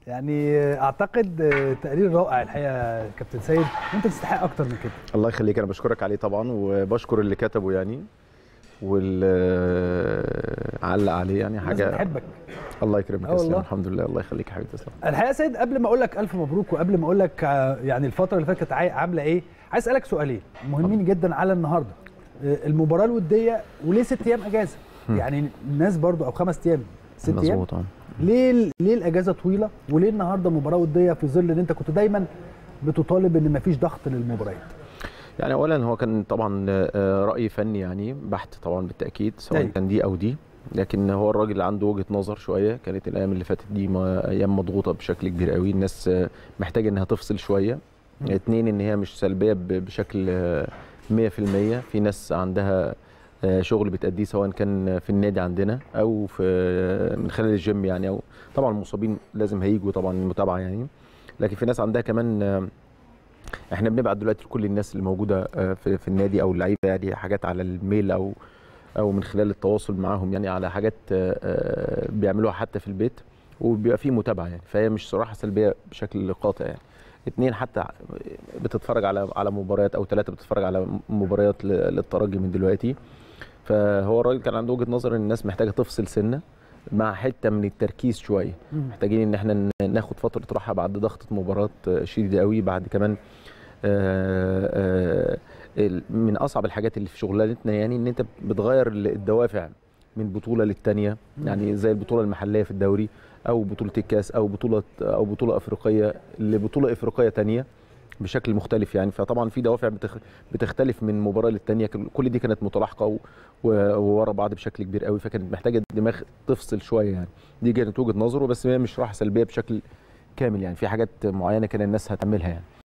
يعني اعتقد تقرير رائع الحقيقه كابتن سيد وانت تستحق اكتر من كده الله يخليك انا بشكرك عليه طبعا وبشكر اللي كتبه يعني واللي علق عليه يعني الناس حاجه بتحبك الله يكرمك آه يا اسلام والله. الحمد لله الله يخليك يا حبيبي تسلم الحقيقه يا سيد قبل ما اقول لك الف مبروك وقبل ما اقول لك آه، يعني الفتره اللي فاتت كانت عاي- عامله ايه عايز اسالك سؤالين مهمين جدا على النهارده آه، المباراه الوديه وليه ست ايام اجازه يعني الناس برضو او خمس ايام ست ايام مظبوط اه ليه ال- ليه الاجازه طويله وليه النهارده مباراه وديه في ظل ان انت كنت دايما بتطالب ان مفيش ضغط للمباريات يعني اولا هو كان طبعا آه، راي فني يعني بحت طبعا بالتاكيد سواء أيوة. كان دي او دي لكن هو الراجل عنده وجهه نظر شويه كانت الايام اللي فاتت دي ما ايام مضغوطه بشكل كبير قوي الناس آه، محتاجه انها تفصل شويه مم. اتنين ان هي مش سلبيه ب- بشكل آه، 100% في ناس عندها آه، شغل بتأديه سواء كان في النادي عندنا او في من خلال الجيم يعني او طبعا المصابين لازم هيجوا طبعا المتابعه يعني لكن في ناس عندها كمان آه، احنا بنبعت دلوقتي لكل الناس اللي موجوده آه، في, في النادي او اللعيبه يعني حاجات على الميل او او من خلال التواصل معاهم يعني على حاجات آه، آه، بيعملوها حتى في البيت وبيبقى في متابعه يعني فهي مش صراحه سلبيه بشكل قاطع يعني اتنين حتى بتتفرج على على مباريات او ثلاثه بتتفرج على مباريات ل- للترجي من دلوقتي فهو الراجل كان عنده وجهه نظر ان الناس محتاجه تفصل سنه مع حته من التركيز شويه محتاجين ان احنا ن- ناخد فتره راحه بعد ضغطه مباراه آه، شديده قوي بعد كمان آه، آه، ال- من اصعب الحاجات اللي في شغلانتنا يعني ان انت بتغير ال- الدوافع من بطوله للتانيه يعني زي البطوله المحليه في الدوري او بطوله الكاس او بطوله او بطوله افريقيه لبطوله افريقيه تانيه بشكل مختلف يعني فطبعا في دوافع بتخ... بتختلف من مباراه للتانيه كل- كل دي كانت متلاحقه و... و- وورا بعض بشكل كبير قوي فكانت محتاجه الدماغ تفصل شويه يعني دي كانت وجهه نظره بس هي مش راحه سلبيه بشكل كامل يعني في حاجات معينه كان الناس هتعملها يعني